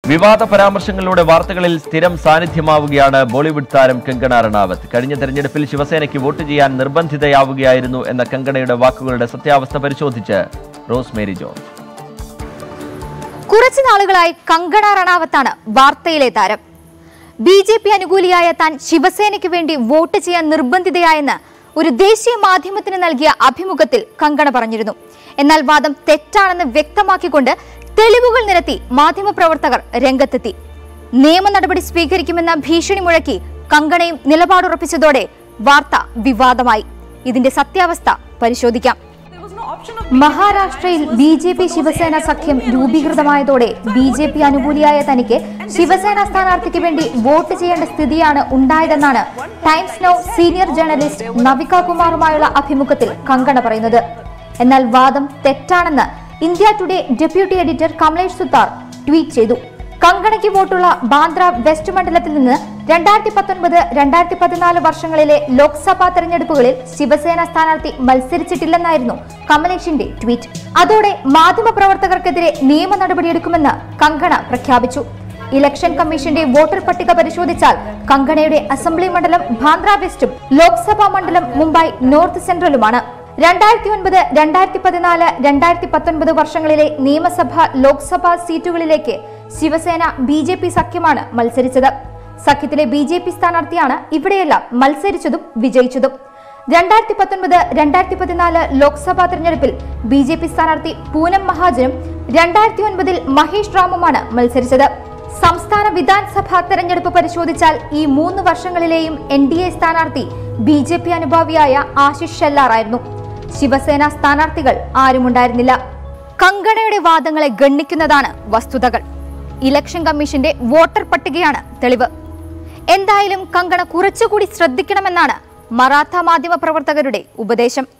വിവാദ പരാമർശങ്ങളിലൂടെ വാർത്തകളിൽ സ്ഥിരം സാന്നിധ്യമാവുകയാണ് ബോളിവുഡ് താരം കങ്കണ റണാവത്ത് കഴിഞ്ഞ തെരഞ്ഞെടുപ്പിൽ ശിവസേനയ്ക്ക് വോട്ട് ചെയ്യാൻ നിർബന്ധിതയാവുകയായിരുന്നു എന്ന കങ്കണയുടെ വാക്കുകളുടെ സത്യാവസ്ഥ പരിശോധിച്ച് റോസ് മേരി ജോർജ് കുറച്ചു നാളുകളായി കങ്കണ റണാവത്താണ് വാർത്തയിലെ താരം ബി ജെ പി അനുകൂലിയായ താൻ ശിവസേനയ്ക്ക് വേണ്ടി വോട്ട് ചെയ്യാൻ നിർബന്ധിതയായെന്ന് ഒരു ദേശീയ മാധ്യമത്തിന് നൽകിയ അഭിമുഖത്തിൽ കങ്കണ പറഞ്ഞിരുന്നു എന്നാൽ വാദം തെറ്റാണെന്ന് വ്യക്തമാക്കിക്കൊണ്ട് തെളിവുകൾ നിരത്തി മാധ്യമപ്രവർത്തകർ രംഗത്തെത്തി നിയമ നടപടി സ്വീകരിക്കുമെന്ന ഭീഷണി മുഴക്കി കങ്കണയും നിലപാടുറപ്പിച്ചതോടെ വാർത്ത വിവാദമായി ഇതിന്റെ സത്യാവസ്ഥ പരിശോധിക്കാം മഹാരാഷ്ട്രയിൽ ബി ജെ പി ശിവസേന സഖ്യം രൂപീകൃതമായതോടെ ബി ജെ പി അനുകൂലിയായ തനിക്ക് ശിവസേന സ്ഥാനാർത്ഥിക്ക് വേണ്ടി വോട്ട് ചെയ്യേണ്ട സ്ഥിതിയാണ് ഉണ്ടായതെന്നാണ് Times Now senior journalist Navika കുമാറുമായുള്ള അഭിമുഖത്തിൽ കങ്കണ പറയുന്നത് എന്നാൽ വാദം തെറ്റാണെന്ന് India Today deputy editor Kamlesh Sutar tweet ചെയ്തു കങ്കണയ്ക്ക് വോട്ടുള്ള ബാന്ദ്ര വെസ്റ്റ് മണ്ഡലത്തിൽ നിന്ന് രണ്ടായിരത്തി പത്തൊൻപത് രണ്ടായിരത്തി പതിനാല് വർഷങ്ങളിലെ ലോക്സഭാ തെരഞ്ഞെടുപ്പുകളിൽ ശിവസേന സ്ഥാനാർത്ഥി മത്സരിച്ചിട്ടില്ലെന്നായിരുന്നു കമലേഷിന്റെ ട്വീറ്റ് അതോടെ മാധ്യമപ്രവർത്തകർക്കെതിരെ നിയമ നടപടിയെടുക്കുമെന്ന് കങ്കണ പ്രഖ്യാപിച്ചു ഇലക്ഷൻ കമ്മീഷന്റെ വോട്ടർ പട്ടിക പരിശോധിച്ചാൽ കങ്കണയുടെ അസംബ്ലി മണ്ഡലം ബാന്ദ്ര വെസ്റ്റും ലോക്സഭാ മണ്ഡലം മുംബൈ നോർത്ത് സെൻട്രലുമാണ് രണ്ടായിരത്തി ഒൻപത് രണ്ടായിരത്തി പതിനാല് രണ്ടായിരത്തി പത്തൊൻപത് വർഷങ്ങളിലെ നിയമസഭ ലോക്സഭാ സീറ്റുകളിലേക്ക് ശിവസേന ബി ജെ പി സഖ്യമാണ് മത്സരിച്ചത് സഖ്യത്തിലെ ബി ജെ പി സ്ഥാനാർത്ഥിയാണ് ഇവിടെയെല്ലാം മത്സരിച്ചതും വിജയിച്ചതും രണ്ടായിരത്തി പത്തൊൻപത് രണ്ടായിരത്തി പതിനാല് ലോക്സഭാ തെരഞ്ഞെടുപ്പിൽ ബി ജെ പി സ്ഥാനാർത്ഥി പൂനം മഹാജനും രണ്ടായിരത്തി ഒൻപതിൽ മഹേഷ് റാമുമാണ് മത്സരിച്ചത് സംസ്ഥാന വിധാൻസഭാ തെരഞ്ഞെടുപ്പ് പരിശോധിച്ചാൽ ഈ മൂന്ന് വർഷങ്ങളിലെയും എൻ ഡി എ സ്ഥാനാർത്ഥി ബി ജെ പി അനുഭാവിയായ ആശിഷ് ഷെല്ലാറായിരുന്നു ശിവസേന സ്ഥാനാർത്ഥികൾ ആരുമുണ്ടായിരുന്നില്ല കങ്കണയുടെ വാദങ്ങളെ ഗണ്ണിക്കുന്നതാണ് വസ്തുതകൾ ഇലക്ഷൻ കമ്മീഷന്റെ വോട്ടർ പട്ടികയാണ് തെളിവ് എന്തായാലും കങ്കണ കുറച്ചുകൂടി ശ്രദ്ധിക്കണമെന്നാണ് മറാത്ത മാധ്യമ പ്രവർത്തകരുടെ ഉപദേശം